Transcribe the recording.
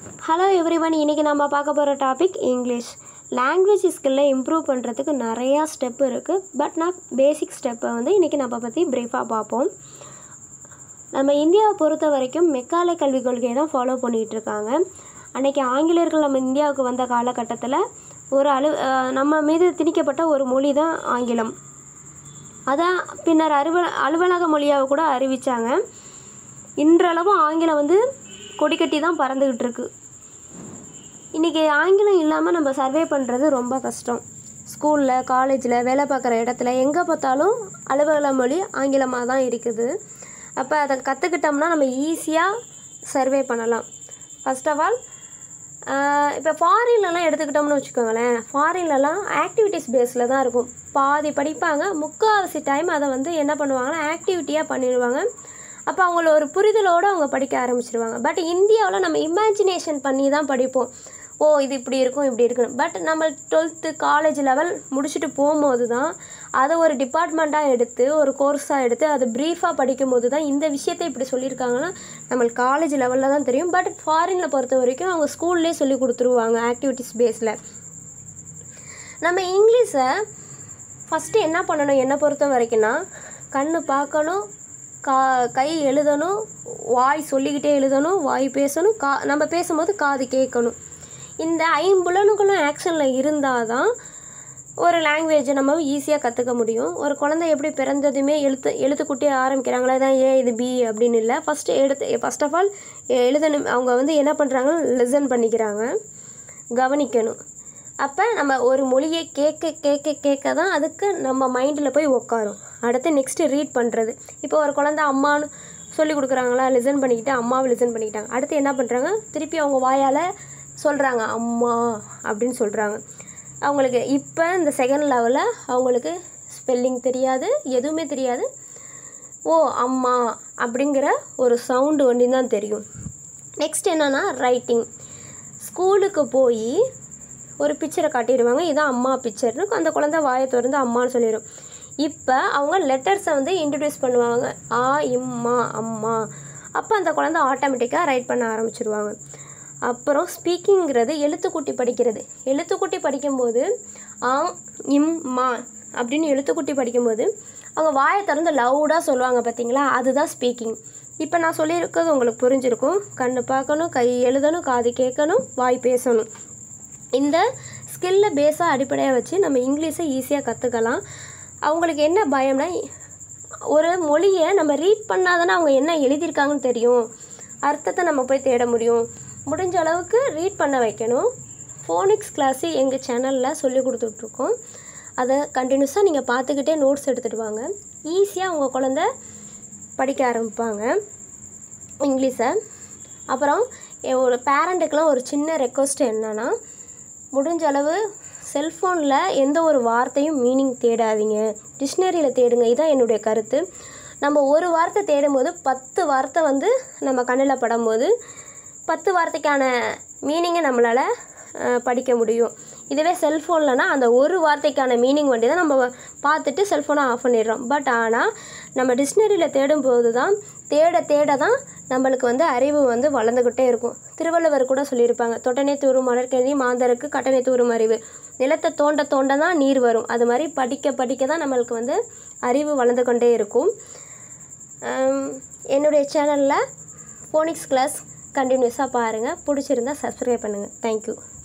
hello everyone இன்றைக்கி நம்ம பார்க்க போகிற டாபிக் இங்கிலீஷ் லாங்குவேஜ் ஸ்கில்லை இம்ப்ரூவ் பண்ணுறதுக்கு நிறையா ஸ்டெப் இருக்குது பட் நான் பேசிக் ஸ்டெப்பை வந்து இன்றைக்கி நம்ம பற்றி ப்ரீஃபாக பார்ப்போம் நம்ம இந்தியாவை பொறுத்த வரைக்கும் மெக்காலே கல்விக் கொள்கையை தான் ஃபாலோ பண்ணிகிட்டு இருக்காங்க அன்றைக்கி ஆங்கிலேயர்கள் நம்ம இந்தியாவுக்கு வந்த காலகட்டத்தில் ஒரு அலு அஹ் நம்ம மீது திணிக்கப்பட்ட ஒரு மொழி தான் ஆங்கிலம் அதான் பின்னர் அலுவ அலுவலக மொழியாக கூட அறிவித்தாங்க இன்றளவும் ஆங்கிலம் வந்து கொடிக்கட்டி தான் பறந்துக்கிட்டு இருக்கு இன்றைக்கி ஆங்கிலம் இல்லாமல் நம்ம சர்வே பண்ணுறது ரொம்ப கஷ்டம் ஸ்கூலில் காலேஜில் வேலை பார்க்குற இடத்துல எங்கே பார்த்தாலும் அலுவலக மொழி ஆங்கிலமாக தான் இருக்குது அப்போ அதை கற்றுக்கிட்டோம்னா நம்ம ஈஸியாக சர்வே பண்ணலாம் ஃபர்ஸ்ட் ஆஃப் ஆல் இப்போ ஃபாரின்லலாம் எடுத்துக்கிட்டோம்னு வச்சுக்கோங்களேன் ஃபாரின்லலாம் ஆக்டிவிட்டீஸ் பேஸில் தான் இருக்கும் பாதி படிப்பாங்க முக்கால்வாசி டைம் அதை வந்து என்ன பண்ணுவாங்கன்னா ஆக்டிவிட்டியாக பண்ணிடுவாங்க அப்போ அவங்கள ஒரு புரிதலோடு அவங்க படிக்க ஆரம்பிச்சிடுவாங்க பட் இந்தியாவில் நம்ம இமேஜினேஷன் பண்ணி தான் படிப்போம் ஓ இது இப்படி இருக்கும் இப்படி இருக்குன்னு பட் நம்ம டுவெல்த்து காலேஜ் லெவல் முடிச்சுட்டு போகும்போது தான் அதை ஒரு டிபார்ட்மெண்ட்டாக எடுத்து ஒரு கோர்ஸாக எடுத்து அதை ப்ரீஃபாக படிக்கும்போது தான் இந்த விஷயத்தை இப்படி சொல்லியிருக்காங்கன்னா நம்மளுக்கு காலேஜ் லெவலில் தான் தெரியும் பட் ஃபாரினில் பொறுத்த வரைக்கும் அவங்க ஸ்கூல்லேயே சொல்லி கொடுத்துருவாங்க ஆக்டிவிட்டீஸ் பேஸில் நம்ம இங்கிலீஷை ஃபஸ்ட்டு என்ன பண்ணணும் என்னை பொறுத்த வரைக்கும்னா கண் பார்க்கணும் கா கை எழுதணும் வாய் சொல்லிக்கிட்டே எழுதணும் வாய் பேசணும் கா நம்ம பேசும்போது காது கேட்கணும் இந்த ஐம்புலனுகளும் ஆக்ஷனில் இருந்தால் தான் ஒரு லாங்குவேஜை நம்ம ஈஸியாக கற்றுக்க முடியும் ஒரு குழந்தை எப்படி பிறந்ததுமே எழுத்து எழுத்துக்குட்டி ஆரம்பிக்கிறாங்களா தான் ஏ இது பி அப்படின்னு இல்லை ஃபஸ்ட்டு எடுத்து ஃபஸ்ட் ஆஃப் ஆல் எழுதணும் அவங்க வந்து என்ன பண்ணுறாங்க லிசன் பண்ணிக்கிறாங்க கவனிக்கணும் அப்போ நம்ம ஒரு மொழியை கேட்க கேட்க கேட்க தான் அதுக்கு நம்ம மைண்டில் போய் உட்காரும் அடுத்து நெக்ஸ்ட்டு ரீட் பண்ணுறது இப்போ ஒரு குழந்தை அம்மான்னு சொல்லி கொடுக்குறாங்களா லிசன் பண்ணிக்கிட்டு அம்மாவை லிசன் பண்ணிக்கிட்டாங்க அடுத்து என்ன பண்ணுறாங்க திருப்பி அவங்க வாயால் சொல்கிறாங்க அம்மா அப்படின்னு சொல்கிறாங்க அவங்களுக்கு இப்போ இந்த செகண்ட் லெவலில் அவங்களுக்கு ஸ்பெல்லிங் தெரியாது எதுவுமே தெரியாது ஓ அம்மா அப்படிங்கிற ஒரு சவுண்டு ஒண்டி தான் தெரியும் நெக்ஸ்ட் என்னென்னா ரைட்டிங் ஸ்கூலுக்கு போய் ஒரு பிக்சரை காட்டிடுவாங்க இதான் அம்மா பிக்சர்னு அந்த குழந்தை வாயை திறந்து அம்மான்னு சொல்லிடும் இப்போ அவங்க லெட்டர்ஸை வந்து இன்ட்ரடியூஸ் பண்ணுவாங்க ஆ இம்மா அம்மா அப்போ அந்த குழந்தை ஆட்டோமேட்டிக்காக ரைட் பண்ண ஆரம்பிச்சிருவாங்க அப்புறம் ஸ்பீக்கிங்கிறது எழுத்துக்கூட்டி படிக்கிறது எழுத்துக்கூட்டி படிக்கும்போது ஆ இம் மா அப்படின்னு எழுத்துக்கூட்டி படிக்கும்போது அவங்க வாயை திறந்து லவுடாக சொல்லுவாங்க பார்த்தீங்களா அதுதான் ஸ்பீக்கிங் இப்போ நான் சொல்லியிருக்கிறது உங்களுக்கு புரிஞ்சிருக்கும் கண் பார்க்கணும் கை எழுதணும் காது கேட்கணும் வாய் பேசணும் இந்த ஸ்கில்லை பேஸாக அடிப்படையாக வச்சு நம்ம இங்கிலீஷை ஈஸியாக கற்றுக்கலாம் அவங்களுக்கு என்ன பயம்னா ஒரு மொழியை நம்ம ரீட் பண்ணாதானே அவங்க என்ன எழுதியிருக்காங்கன்னு தெரியும் அர்த்தத்தை நம்ம போய் தேட முடியும் முடிஞ்ச அளவுக்கு ரீட் பண்ண வைக்கணும் ஃபோனிக்ஸ் கிளாஸு எங்கள் சேனலில் சொல்லி கொடுத்துட்ருக்கோம் அதை கண்டினியூஸாக நீங்கள் பார்த்துக்கிட்டே நோட்ஸ் எடுத்துகிட்டு வாங்க ஈஸியாக உங்கள் குழந்த படிக்க ஆரம்பிப்பாங்க இங்கிலீஷை அப்புறம் எ- ஒரு பேரண்ட்டுக்கெலாம் ஒரு சின்ன ரெக்வஸ்ட் என்னன்னா முடிஞ்ச அளவு செல்ஃபோனில் எந்த ஒரு வார்த்தையும் மீனிங் தேடாதீங்க டிக்ஷனரியில் தேடுங்க இதுதான் என்னுடைய கருத்து நம்ம ஒரு வார்த்தை தேடும்போது பத்து வார்த்தை வந்து நம்ம கண்ணில் படும்போது பத்து வார்த்தைக்கான மீனிங்கை நம்மளால் அஹ், படிக்க முடியும் இதுவே செல்ஃபோன்லனா அந்த ஒரு வார்த்தைக்கான மீனிங் வண்டி தான் நம்ம பார்த்துட்டு செல்ஃபோனை ஆஃப் பண்ணிடுறோம் பட் ஆனால் நம்ம டிக்ஷனரியில் தேடும்போது தான் தேட தேட தான் நம்மளுக்கு வந்து அறிவு வந்து வளர்ந்துக்கிட்டே இருக்கும் திருவள்ளுவர் கூட சொல்லியிருப்பாங்க தொட்டனை தூரும் மலர்கேணி மாந்தருக்கு கட்டணை தூரும் அறிவு நிலத்தை தோண்ட தோண்ட தான் நீர் வரும் அது மாதிரி படிக்க படிக்க தான் நம்மளுக்கு வந்து அறிவு வளர்ந்து கொண்டே இருக்கும் ஆம், என்னுடைய சேனலில் ஃபோனிக்ஸ் கிளாஸ் கண்டினியூஸாக பாருங்கள் பிடிச்சிருந்தா சப்ஸ்கிரைப் பண்ணுங்கள் தேங்க்யூ